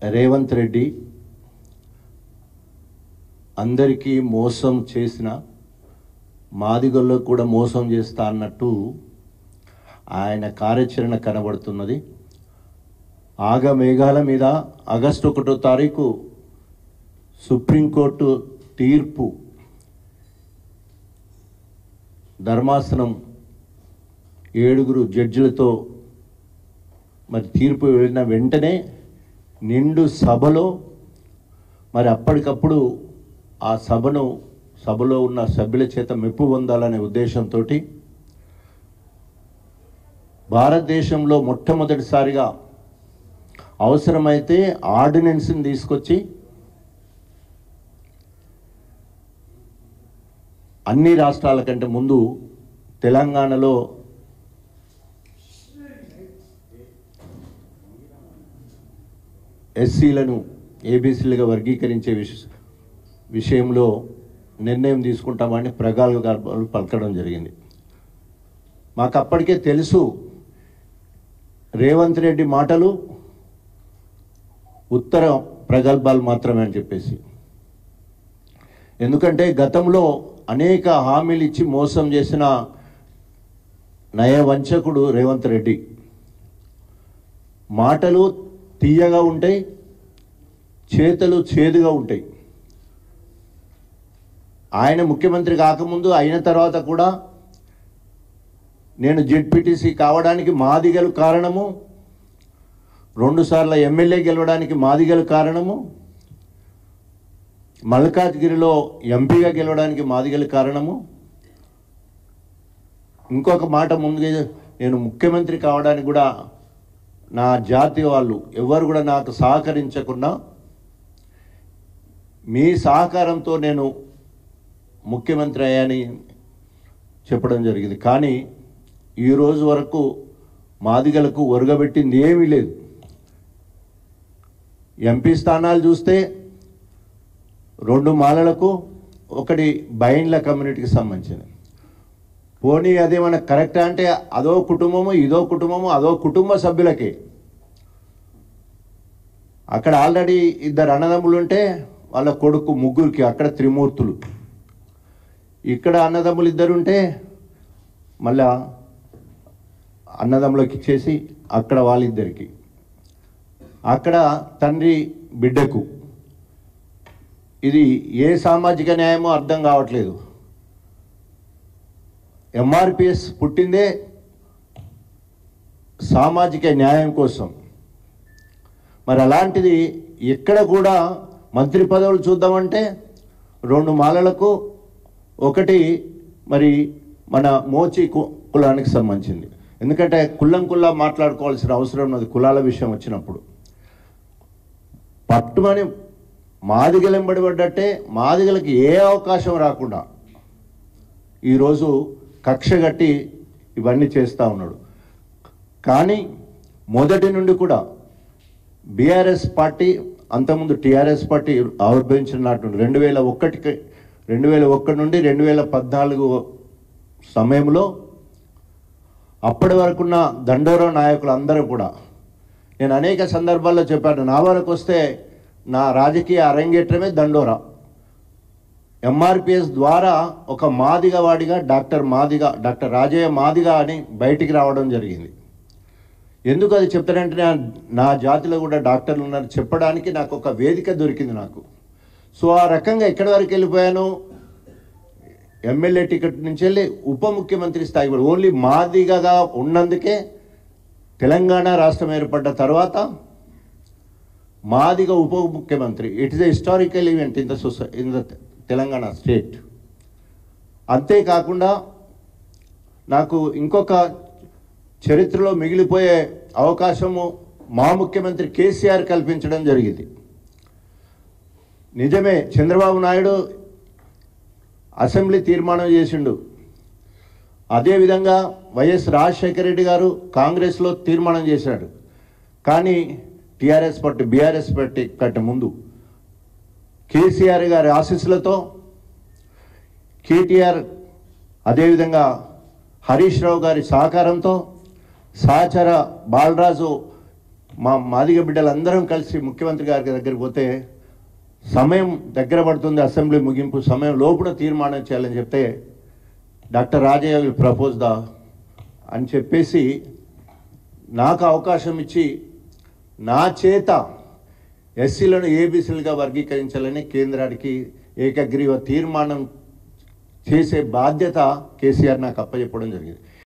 రేవంత్ రెడ్డి అందరికీ మోసం చేసిన మాదిగల్లో కూడా మోసం చేస్తా అన్నట్టు ఆయన కార్యాచరణ కనబడుతున్నది ఆగ మేఘాల మీద ఆగస్టు ఒకటో తారీఖు సుప్రీంకోర్టు తీర్పు ధర్మాసనం ఏడుగురు జడ్జిలతో మరి తీర్పు వెళ్ళిన వెంటనే నిండు సభలో మరి అప్పటికప్పుడు ఆ సభను సభలో ఉన్న సభ్యుల చేత మెప్పు పొందాలనే ఉద్దేశంతో భారతదేశంలో మొట్టమొదటిసారిగా అవసరమైతే ఆర్డినెన్స్ని తీసుకొచ్చి అన్ని రాష్ట్రాల కంటే ముందు తెలంగాణలో ఎస్సీలను ఏబీసీలుగా వర్గీకరించే విష విషయంలో నిర్ణయం తీసుకుంటామని ప్రగాఢ గర్భాలు పలకడం జరిగింది మాకు అప్పటికే తెలుసు రేవంత్ రెడ్డి మాటలు ఉత్తర ప్రగల్భాలు మాత్రమే అని చెప్పేసి ఎందుకంటే గతంలో అనేక హామీలు ఇచ్చి మోసం చేసిన నయవంచకుడు రేవంత్ రెడ్డి మాటలు తీయగా ఉంటాయి చేతలు చేదుగా ఉంటాయి ఆయన ముఖ్యమంత్రి కాకముందు అయిన తర్వాత కూడా నేను జెడ్పీటీసీ కావడానికి మాదిగలు కారణము రెండుసార్లు ఎమ్మెల్యే గెలవడానికి మాదిగలు కారణము మల్కాజ్గిరిలో ఎంపీగా గెలవడానికి మాదిగలు కారణము ఇంకొక మాట ముందుగా నేను ముఖ్యమంత్రి కావడానికి కూడా నా జాతి వాళ్ళు ఎవరు కూడా నాకు సహకరించకుండా మీ సహకారంతో నేను ముఖ్యమంత్రి అయ్యాని చెప్పడం జరిగింది కానీ ఈ రోజు వరకు మాదిగలకు ఒరగబెట్టింది ఏమీ లేదు ఎంపీ స్థానాలు చూస్తే రెండు మాలలకు ఒకటి బైండ్ల కమ్యూనిటీకి సంబంధించింది పోనీ అదేమన్నా కరెక్ట్ అంటే అదో కుటుంబము ఇదో కుటుంబము అదో కుటుంబ సభ్యులకే అక్కడ ఆల్రెడీ ఇద్దరు అన్నదమ్ములు ఉంటే వాళ్ళ కొడుకు ముగ్గురికి అక్కడ త్రిమూర్తులు ఇక్కడ అన్నదమ్ములు ఇద్దరు ఉంటే మళ్ళా అన్నదమ్ములకు ఇచ్చేసి అక్కడ వాళ్ళిద్దరికి అక్కడ తండ్రి బిడ్డకు ఇది ఏ సామాజిక న్యాయమో అర్థం కావట్లేదు ఎంఆర్పిఎస్ పుట్టిందే సామాజిక న్యాయం కోసం మరి అలాంటిది ఎక్కడ కూడా మంత్రి పదవులు చూద్దామంటే రెండు మాలలకు ఒకటి మరి మన మోచి కు- కులానికి సంబంధించింది ఎందుకంటే కుల్లం కుల్లా మాట్లాడుకోవాల్సిన అవసరం ఉన్నది కులాల విషయం వచ్చినప్పుడు పట్టుమని మాదిగలు ఎంబడిపడ్డట్టే మాదిగలకి ఏ అవకాశం రాకుండా ఈరోజు కక్ష కట్టి ఇవన్నీ చేస్తూ ఉన్నాడు కానీ మొదటి నుండి కూడా బీఆర్ఎస్ పార్టీ అంతకుముందు టీఆర్ఎస్ పార్టీ ఆవిర్భవించిన నాటి నుండి రెండు వేల ఒకటికి రెండు వేల ఒకటి నుండి రెండు వేల పద్నాలుగు సమయంలో అప్పటి వరకున్న దండోరా నాయకులు అందరూ కూడా నేను అనేక సందర్భాల్లో చెప్పాను నా వరకు వస్తే నా రాజకీయ అరంగేట్రమే దండోరా ఎంఆర్పిఎస్ ద్వారా ఒక మాదిగ వాడిగా డాక్టర్ మాదిగ డాక్టర్ రాజయ్య మాదిగ అని బయటికి రావడం జరిగింది ఎందుకు అది చెప్తానంటే నా నా జాతిలో కూడా డాక్టర్లు ఉన్నారు చెప్పడానికి నాకు ఒక వేదిక దొరికింది నాకు సో ఆ రకంగా ఎక్కడి వరకు వెళ్ళిపోయాను ఎమ్మెల్యే టికెట్ నుంచి వెళ్ళి ఉప ముఖ్యమంత్రి స్థాయికి కూడా ఓన్లీ మాదిగగా ఉన్నందుకే తెలంగాణ రాష్ట్రం ఏర్పడ్డ తర్వాత మాదిగ ఉప ముఖ్యమంత్రి it is a historical event in the society in the Telangana state అంతేకాకుండా నాకు ఇంకొక చరిత్రలో మిగిలిపోయే అవకాశము మా ముఖ్యమంత్రి కేసీఆర్ కల్పించడం జరిగింది నిజమే చంద్రబాబు నాయుడు అసెంబ్లీ తీర్మానం చేసిండు అదేవిధంగా వైఎస్ రాజశేఖర రెడ్డి గారు కాంగ్రెస్లో తీర్మానం చేశాడు కానీ టీఆర్ఎస్ పార్టీ బీఆర్ఎస్ పార్టీ కంటే ముందు కేసీఆర్ గారి ఆశీస్సులతో కేటీఆర్ అదేవిధంగా హరీష్ రావు గారి సహకారంతో సహచర బాలరాజు మా మాదిగ బిడ్డలందరం కలిసి ముఖ్యమంత్రి గారి దగ్గరికి పోతే సమయం దగ్గర పడుతుంది అసెంబ్లీ ముగింపు సమయం లోపున తీర్మానం చేయాలని చెప్తే doctor Rajaiah will propose the అని చెప్పేసి నాకు అవకాశం ఇచ్చి నా చేత ఎస్సీలను ఏబీసీలుగా వర్గీకరించాలని కేంద్రానికి ఏకగ్రీవ తీర్మానం చేసే బాధ్యత కేసీఆర్ నాకు అప్పచెప్పడం జరిగింది